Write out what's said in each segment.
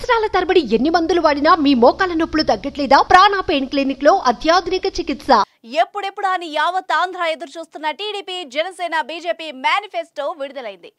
సంవత్సరాల తరబడి ఎన్ని మందులు వాడినా మీ మోకాల నొప్పులు తగ్గట్లేదా ప్రాణ పెయిన్ క్లినిక్ లో అత్యాధునిక చికిత్స ఎప్పుడెప్పుడు అని యావత్ ఆంధ్ర ఎదురు చూస్తున్న టీడీపీ జనసేన బీజేపీ మేనిఫెస్టో విడుదలైంది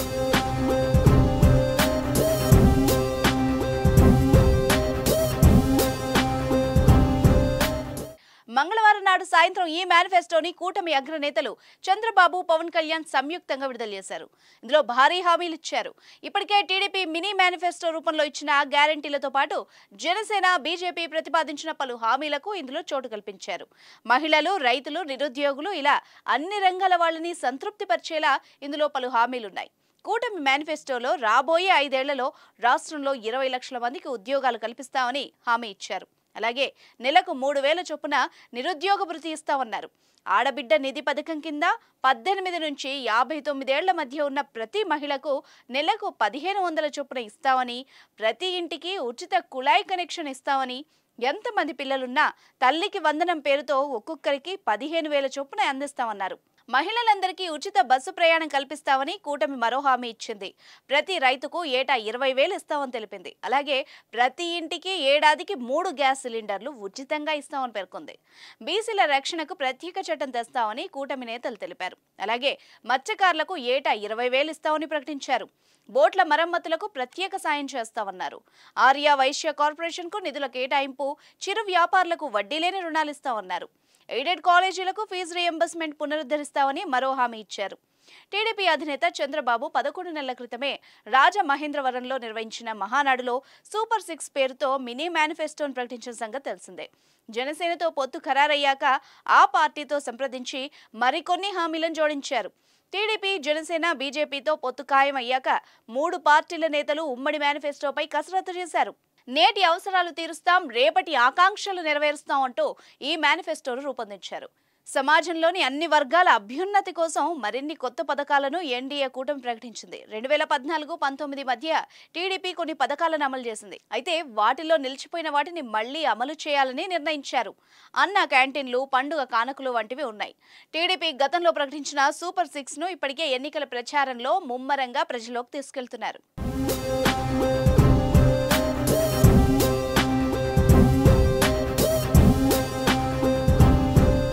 మంగళవారం నాడు సాయంత్రం ఈ మేనిఫెస్టోని కూటమి అగ్రనేతలు చంద్రబాబు పవన్ కళ్యాణ్ సంయుక్తంగా విడుదల చేశారు ఇందులో భారీ హామీలు ఇచ్చారు ఇప్పటికే టీడీపీ మినీ మేనిఫెస్టో రూపంలో ఇచ్చిన గ్యారంటీలతో పాటు జనసేన బీజేపీ ప్రతిపాదించిన పలు హామీలకు ఇందులో చోటు కల్పించారు మహిళలు రైతులు నిరుద్యోగులు ఇలా అన్ని రంగాల వాళ్ళని సంతృప్తిపరిచేలా ఇందులో పలు హామీలున్నాయి కూటమి మేనిఫెస్టోలో రాబోయే ఐదేళ్లలో రాష్ట్రంలో ఇరవై లక్షల మందికి ఉద్యోగాలు కల్పిస్తామని హామీ ఇచ్చారు అలాగే నెలకు మూడు వేల చొప్పున నిరుద్యోగ భృతి ఇస్తామన్నారు ఆడబిడ్డ నిధి పథకం కింద పద్దెనిమిది నుంచి యాభై తొమ్మిదేళ్ల మధ్య ఉన్న ప్రతి మహిళకు నెలకు పదిహేను వందల చొప్పున ఇస్తామని ప్రతి ఇంటికి ఉచిత కుళాయి కనెక్షన్ ఇస్తామని ఎంతమంది పిల్లలున్నా తల్లికి వందనం పేరుతో ఒక్కొక్కరికి పదిహేను వేల చొప్పున అందిస్తామన్నారు మహిళలందరికీ ఉచిత బస్సు ప్రయాణం కల్పిస్తామని కూటమి మరో హామీ ఇచ్చింది ప్రతి రైతుకు ఏటా ఇరవై వేలు ఇస్తామని తెలిపింది అలాగే ప్రతి ఇంటికి ఏడాదికి మూడు గ్యాస్ సిలిండర్లు ఉచితంగా ఇస్తామని పేర్కొంది బీసీల రక్షణకు ప్రత్యేక చట్టం తెస్తామని కూటమి నేతలు తెలిపారు అలాగే మత్స్యకారులకు ఏటా ఇరవై వేలు ఇస్తామని ప్రకటించారు బోట్ల మరమ్మతులకు ప్రత్యేక సాయం చేస్తామన్నారు ఆర్యా వైశ్య కార్పొరేషన్కు నిధుల కేటాయింపు చిరు వ్యాపారులకు వడ్డీ లేని రుణాలు ఇస్తామన్నారు ఎయిడెడ్ కాలేజీలకు ఫీజు రియంబర్స్మెంట్ పునరుద్ధరిస్తామని మరో హామీ ఇచ్చారు టీడీపీ అధినేత చంద్రబాబు పదకొండు నెలల క్రితమే రాజమహేంద్రవరంలో నిర్వహించిన మహానాడులో సూపర్ సిక్స్ పేరుతో మినీ మేనిఫెస్టోను ప్రకటించిన సంగతి తెలిసిందే జనసేనతో పొత్తు ఖరారయ్యాక ఆ పార్టీతో సంప్రదించి మరికొన్ని హామీలను జోడించారు టీడీపీ జనసేన బీజేపీతో పొత్తు ఖాయం అయ్యాక మూడు పార్టీల నేతలు ఉమ్మడి మేనిఫెస్టోపై కసరత్తు చేశారు నేటి అవసరాలు తీరుస్తాం రేపటి ఆకాంక్షలు నెరవేరుస్తాం అంటూ ఈ మేనిఫెస్టోను రూపొందించారు సమాజంలోని అన్ని వర్గాల అభ్యున్నతి కోసం మరిన్ని కొత్త పథకాలను ఎన్డీఏ కూటమి ప్రకటించింది రెండు వేల పద్నాలుగు పంతొమ్మిది మధ్య టీడీపీ కొన్ని పథకాలను అమలు చేసింది అయితే వాటిలో నిలిచిపోయిన వాటిని మళ్లీ అమలు చేయాలని నిర్ణయించారు అన్న క్యాంటీన్లు పండుగ కానుకలు వంటివి ఉన్నాయి టీడీపీ గతంలో ప్రకటించిన సూపర్ సిక్స్ ను ఇప్పటికే ఎన్నికల ప్రచారంలో ముమ్మరంగా ప్రజల్లోకి తీసుకెళ్తున్నారు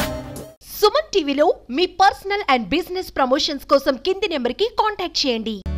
సుమన్ టీవీలో మీ పర్సనల్ అండ్ బిజినెస్ ప్రమోషన్స్ కోసం కింది నెంబర్ కి కాంటాక్ట్ చేయండి